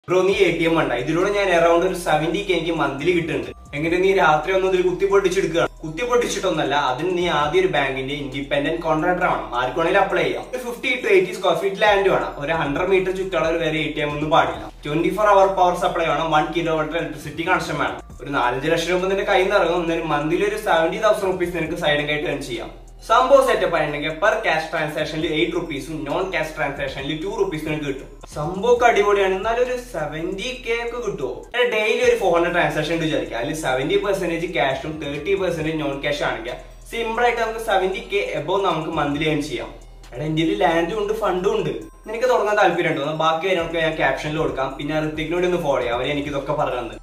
bro നീ A T M വേണ്ട ഇതിലൂടെ ഞാൻ അറൌണ്ട് ഒരു സെവന്റി കെ എനിക്ക് മന്ത്ലി കിട്ടുന്നുണ്ട് എങ്ങനെ നീ രാത്രി ഒന്നും ഇതിൽ കുത്തി പൊട്ടിച്ചെടുക്കുക കുത്തി പൊട്ടിച്ചിട്ടൊന്നല്ല അതിന് നീ ആദ്യം ഒരു ബാങ്കിന്റെ ഇൻഡിപെൻഡന്റ് കോൺട്രാക്ടർ ആണ് ആർക്കുവാണെങ്കിലും അപ്ലൈ ചെയ്യാം ഒരു fifty to eighty square feet land വേണം ഒരു ഹൺഡ്രഡ് മീറ്റർ ചുറ്റളവ് വരെ എ ടി എം ഒന്നും പാടില്ല twenty four hour power supply വേണം one kilowatt electricity connection വേണം ഒരു നാലഞ്ച് ലക്ഷം രൂപ നിന്റെ കയ്യിൽ നിന്ന് ഇറങ്ങും എന്നാലും മന്ത്ലി ഒരു സെവന്റി തൗസൻഡ് റുപ്പീസ് നിനക്ക് സൈഡ് ആയിട്ട് ഏൺ ചെയ്യാം സംഭവം സെറ്റപ്പ് ആയിട്ടുണ്ടെങ്കിൽ പെർ ക്യാഷ് ട്രാൻസാക്ഷനിൽ എയ്റ്റ് റുപ്പീസും നോൺ ക്യാഷ് ട്രാൻസാക്ഷനിൽ ടു റുപ്പീസ് നിനക്ക് കിട്ടും സംഭവമൊക്കെ അടിപൊളിയാണ് എന്നാലും ഒരു സെവന്റി കെ ഒക്കെ കിട്ടുമോ ഡെയിലി ഒരു ഫോർ ഹൺഡ്രഡ് ട്രാൻസാക്ഷൻ ഉണ്ട് വിചാരിക്കുക അതിൽ സെവന്റി പെർസെന്റേജ് ക്യാഷും തേർട്ടി പെർസെന്റേജ് നോൺ ക്യാഷ് ആണെങ്കിൽ സിമ്പിൾ ആയിട്ട് നമുക്ക് സെവന്റി കെ എബോ നമുക്ക് മന്ത്ലി ഏൺ ചെയ്യാം എടാ ഇന്ത്യയിൽ ലാൻഡും ഉണ്ട് ഫണ്ടും ഉണ്ട് നിനക്ക് തുടങ്ങാൻ താല്പര്യം ഉണ്ടോ ബാക്കി കാര്യങ്ങൾക്ക് ഞാൻ ക്യാപ്ഷനിൽ കൊടുക്കാം പിന്നെ ഋത്തിക്കിനോട് ഒന്ന് ഫോളോ ചെയ്യാം അവരെ എനിക്ക് ഇതൊക്കെ പറഞ്ഞു